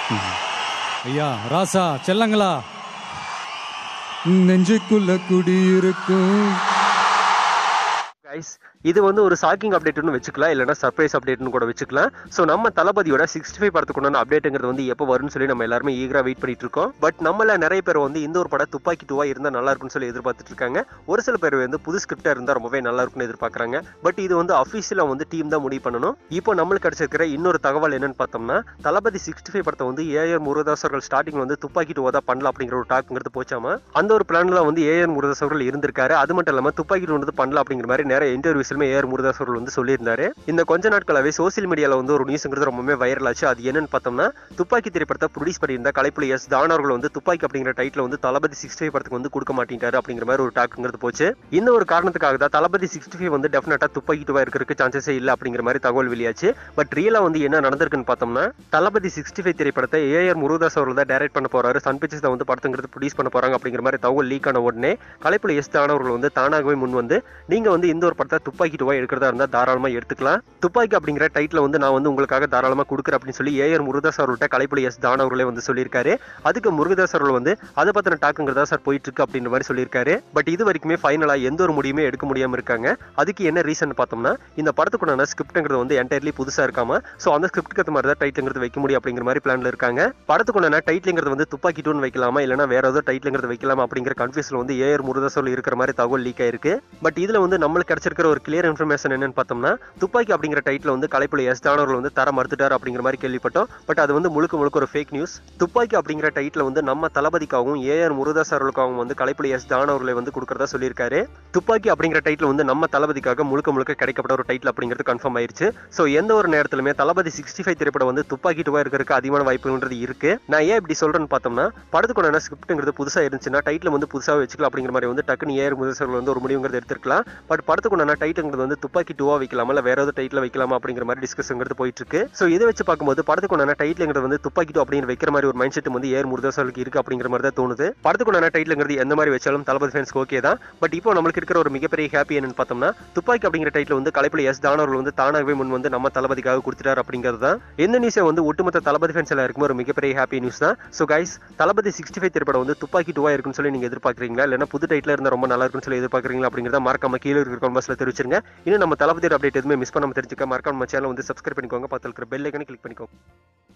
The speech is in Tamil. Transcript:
ஐயா ராசா செல்லங்களா நெஞ்சுக்குள்ள குடியிருக்கும் கைஸ் இது வந்து ஒரு ஷாக்கிங் அப்டேட்னு வச்சுக்கலாம் இல்லைனா சர்ப்ரைஸ் அப்டேட்னு கூட வச்சுக்கலாம் ஸோ நம்ம தளபதியோட சிக்ஸ்டி ஃபைவ் படத்துக்குண்டான அப்டேட்டுங்கிறது வந்து எப்போ வரும்னு சொல்லி நம்ம எல்லாருமே ஈகரா வெயிட் பண்ணிட்டு இருக்கோம் பட் நம்மள நிறைய பேர் வந்து இந்த ஒரு படம் துப்பாக்கி டூவா இருந்தால் நல்லா இருக்கும்னு சொல்லி எதிர்பார்த்துட்டு இருக்காங்க ஒரு சில பேர் வந்து புது ஸ்கிரிப்டா இருந்தால் ரொம்பவே நல்லா இருக்கும்னு எதிர்பார்க்குறாங்க பட் இது வந்து அஃபீஷியலாக வந்து டீம் தான் முடிவு பண்ணணும் இப்போ நம்மளுக்கு கிடைச்சிருக்கிற இன்னொரு தகவல் என்னன்னு பார்த்தோம்னா தளபதி சிக்ஸ்டி ஃபைவ் படத்தை வந்து ஏஆர் முருகதாஸ் அவர்கள் ஸ்டார்டிங் வந்து துப்பாக்கி டூவா தான் பண்ணலாம் அப்படிங்கிற ஒரு டாக்குங்கிறது போச்சாமா அந்த ஒரு பிளான்ல வந்து ஏஆர் முருகதாஸ் அவர்கள் இருந்திருக்காரு அது மட்டும் இல்லாமல் துப்பாக்கி டூ வந்து பண்ணலாம் அப்படிங்கிற மாதிரி நிறைய இன்டர்வியூஸ்லுமே ஏஆர் முருகதாஸ் அவர்கள் வந்து சொல்லியிருந்தாரு இந்த கொஞ்ச நாட்களாவே சோசியல் மீடியால வந்து ஒரு நியூஸ்ங்கிறது ரொம்பவே வைரல் ஆச்சு அது என்னன்னு பார்த்தோம்னா துப்பாக்கி திரைப்படத்தை ப்ரொடியூஸ் பண்ணியிருந்த கலைப்புலி எஸ் தான் அவர்கள் வந்து துப்பாக்கி அப்படிங்கிற டைட்டில் வந்து தளபதி சிக்ஸ்டி ஃபைவ் படத்துக்கு வந்து கொடுக்க மாட்டேங்கிறாரு அப்படிங்கிற மாதிரி ஒரு டாக்குங்கிறது போச்சு இந்த ஒரு காரணத்துக்காக தான் தளபதி சிக்ஸ்டி ஃபைவ் வந்து டெஃபினட்டா துப்பாக்கி டூவா இருக்கிறதுக்கு சான்சஸே இல்லை அப்படிங்கிற மாதிரி தகவல் வெளியாச்சு பட் ரியலா வந்து என்ன நடந்திருக்குன்னு பார்த்தோம்னா தளபதி சிக்ஸ்டி ஃபைவ் திரைப்படத்தை ஏஆர் முருகதாஸ் அவர்கள் தான் டைரக்ட் பண்ண போறாரு சன் பிக்சர்ஸ் தான் வந்து படத்துங்கிறது ப்ரொடியூஸ் பண்ண போறாங்க அப்படிங்கிற மாதிரி தகவல் லீக் ஆன உடனே கலைப்புல எஸ் தான் அவர்கள் வந்து தானாகவே முன் வந்து நீங்க வந்து இந்த ஒரு படத்தை துப்பாக்கி டூவா எடுக்கிறதா இருந்தால் தாராளமா எடுத்துக்கலாம் துப்பாக்கி அப்படிங்கிற டைட்டில் வந்து நான் வந்து உங்களுக்காக தாராளமா கொடுக்குறேன் அப்படின்னு சொல்லி ஏஆர் முருகதாஸ் அவர்கள்ட்ட கலைப்புலி எஸ் தான் அவர்களே வந்து சொல்லியிருக்காரு அதுக்கு முருகதாஸ் அவர்கள் வந்து அதை பத்தின டாக்குங்கிறதா சார் போயிட்டு இருக்கு அப்படின்ற மாதிரி சொல்லியிருக்காரு பட் இது வரைக்குமே ஃபைனலா எந்த ஒரு முடிவுமே எடுக்க முடியாம இருக்காங்க அதுக்கு என்ன ரீசன் பார்த்தோம்னா இந்த படத்துக்குண்டான ஸ்கிரிப்ட்ங்கிறது வந்து என்டையர்லி புதுசா இருக்காம ஸோ அந்த ஸ்கிரிப்ட்க்கு ஏற்ற மாதிரி தான் டைட்டில்ங்கிறது வைக்க முடியும் அப்படிங்கிற மாதிரி பிளான்ல இருக்காங்க படத்துக்குண்டான டைட்டில்ங்கிறது வந்து துப்பாக்கி டூன் வைக்கலாமா இல்லைனா வேற ஏதோ டைட்டில்ங்கிறது வைக்கலாமா அப்படிங்கிற கன்ஃபியூஸ்ல வந்து ஏஆர் முருகதாஸ் அவர்கள் இருக்கிற மாதிரி தகவல் லீக் ஆயிருக்கு பட் இதுல வந்து நம்மளுக்கு கிடைச்சிருக்கிற ஒரு கிளியர் இன்ஃபர்மேஷன் என்னன்னு பார்த்தோம்னா துப்பாக்கி அப்படிங்கிற டைட்டில் வந்து கலைப்புல எஸ் தானவர்கள் வந்து தர மறுத்துட்டார் அப்படிங்கிற மாதிரி கேள்விப்பட்டோம் பட் அது வந்து முழுக்க முழுக்க ஒரு ஃபேக் நியூஸ் துப்பாக்கி அப்படிங்கிற டைட்டில் வந்து நம்ம தளபதிக்காகவும் ஏஆர் முருகதாஸ் அவர்களுக்காகவும் வந்து கலைப்புல எஸ் தான அவர்களை வந்து கொடுக்கறதா சொல்லியிருக்காரு துப்பாக்கி அப்படிங்கிற டைட்டில் வந்து நம்ம தளபதிக்காக முழுக்க முழுக்க கிடைக்கப்பட்ட ஒரு டைட்டில் அப்படிங்கிறது கன்ஃபார்ம் ஆயிருச்சு ஸோ எந்த ஒரு நேரத்திலுமே தளபதி சிக்ஸ்டி ஃபைவ் திரைப்படம் வந்து துப்பாக்கி டூவா இருக்கிறதுக்கு அதிகமான வாய்ப்புன்றது இருக்கு நான் ஏன் இப்படி சொல்றேன்னு பார்த்தோம்னா படத்துக்குண்டான ஸ்கிரிப்ட்ங்கிறது புதுசா இருந்துச்சுன்னா டைட்டில் வந்து புதுசாக வச்சுக்கலாம் அப்படிங்கிற மாதிரி வந்து டக்குனு ஏஆர் முருகதாஸ் அவர்கள் வந்து ஒரு முடிவுங்கிறது எடுத்துருக்கலாம் பட் படத்துக்குண்டான டைட்டில்ங்கிறது வந்து துப்பாக்கி டூவா வைக்கலாமா இல்ல வேற ஏதாவது டைட்டில் வைக்கலாமா அப்படிங்கிற மாதிரி டிஸ்கஷன்ங்கிறது போயிட்டு இருக்கு ஸோ இதை வச்சு பார்க்கும்போது படத்துக்குண்டான டைட்டில்ங்கிறது வந்து துப்பாக்கி டூ அப்படின்னு வைக்கிற மாதிரி ஒரு மைண்ட் செட் வந்து ஏர் முருகதாஸ் அவர்களுக்கு இருக்கு அப்படிங்கிற மாதிரி தான் தோணுது படத்துக்குண்டான டைட்டில்ங்கிறது எந்த மாதிரி வச்சாலும் தளபதி ஃபேன்ஸ்க்கு ஓகே தான் பட் இப்போ நம்மளுக்கு இருக்கிற ஒரு மிகப்பெரிய ஹாப்பி என்னன்னு பார்த்தோம்னா துப்பாக்கி அப்படிங்கிற டைட்டில் வந்து கலைப்பில் எஸ் தானவர்கள் வந்து தானாகவே முன் வந்து நம்ம தளபதிக்காக கொடுத்துட்டாரு அப்படிங்கிறது தான் இந்த நியூஸை வந்து ஒட்டுமொத்த தளபதி ஃபேன்ஸ் எல்லாருக்கும் ஒரு மிகப்பெரிய ஹாப்பி நியூஸ் தான் so guys Thalapathy sixty five திரைப்படம் வந்து துப்பாக்கி டூவா இருக்குன்னு சொல்லி நீங்க எதிர்பார்க்குறீங்களா இல்லைன்னா புது டைட்டில் இருந்தால் ரொம்ப நல்லா இருக்குன்னு சொல்லி எதிர்பார்க்குறீங்களா அப்படிங்கிறத மறக்காம கீழே இருக்கிற கான்வர்ஸ்ல தெரிவிச்சிருங்க இன்னும் நம்ம தளபதி அப்டேட் எதுவுமே மிஸ் பண்ணாம தெரிஞ்சுக்க மறக்காம நம்ம சேனல் வந்து சப்ஸ்கிரைப் பண்ணிக்கோங்க பக்கத்தில் இருக்கிற பெல் ஐக்கனை கிளிக் பண்ணிக்கோங்க